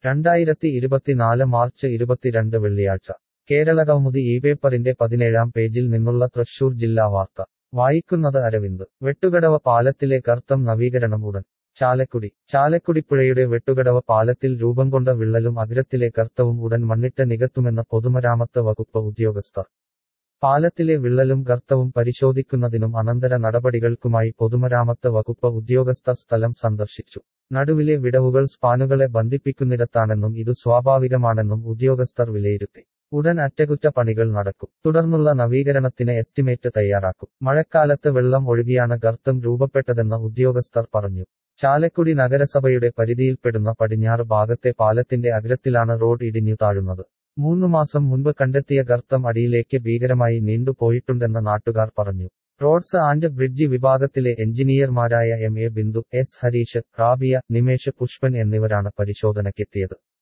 രണ്ടായിരത്തി ഇരുപത്തിനാല് മാർച്ച് ഇരുപത്തിരണ്ട് വെള്ളിയാഴ്ച കേരളകൗമുദി ഈ പേപ്പറിന്റെ പതിനേഴാം പേജിൽ നിന്നുള്ള തൃശൂർ ജില്ലാ വാർത്ത വായിക്കുന്നത് അരവിന്ദ് വെട്ടുകടവ പാലത്തിലെ ഗർത്തം നവീകരണം ഉടൻ ചാലക്കുടി ചാലക്കുടിപ്പുഴയുടെ വെട്ടുകടവ പാലത്തിൽ രൂപം കൊണ്ട വിള്ളലും അഗ്രത്തിലെ ഗർത്തവും ഉടൻ മണ്ണിട്ട് നികത്തുമെന്ന് പൊതുമരാമത്ത് വകുപ്പ് ഉദ്യോഗസ്ഥർ പാലത്തിലെ വിള്ളലും ഗർത്തവും പരിശോധിക്കുന്നതിനും അനന്തര നടപടികൾക്കുമായി പൊതുമരാമത്ത് വകുപ്പ് ഉദ്യോഗസ്ഥർ സ്ഥലം സന്ദർശിച്ചു നടുവിലെ വിടവുകൾ സ്പാനുകളെ ബന്ധിപ്പിക്കുന്നിടത്താണെന്നും ഇത് സ്വാഭാവികമാണെന്നും ഉദ്യോഗസ്ഥർ വിലയിരുത്തി ഉടൻ അറ്റകുറ്റപ്പണികൾ നടക്കും തുടർന്നുള്ള നവീകരണത്തിന് എസ്റ്റിമേറ്റ് തയ്യാറാക്കും മഴക്കാലത്ത് വെള്ളം ഒഴുകിയാണ് ഗർത്തം രൂപപ്പെട്ടതെന്ന് ഉദ്യോഗസ്ഥർ പറഞ്ഞു ചാലക്കുടി നഗരസഭയുടെ പരിധിയിൽപ്പെടുന്ന പടിഞ്ഞാറ് ഭാഗത്തെ പാലത്തിന്റെ അഗ്രത്തിലാണ് റോഡ് ഇടിഞ്ഞു താഴുന്നത് മൂന്നു മാസം മുൻപ് കണ്ടെത്തിയ ഗർത്തം അടിയിലേക്ക് ഭീകരമായി നീണ്ടുപോയിട്ടുണ്ടെന്ന് നാട്ടുകാർ പറഞ്ഞു റോഡ്സ് ആൻഡ് ബ്രിഡ്ജ് വിഭാഗത്തിലെ എഞ്ചിനീയർമാരായ M A Bindu S Harish Rabiya Nimesh Pushpan എന്നിവരാണ് പരിശോധനയ്ക്കെത്തിയത്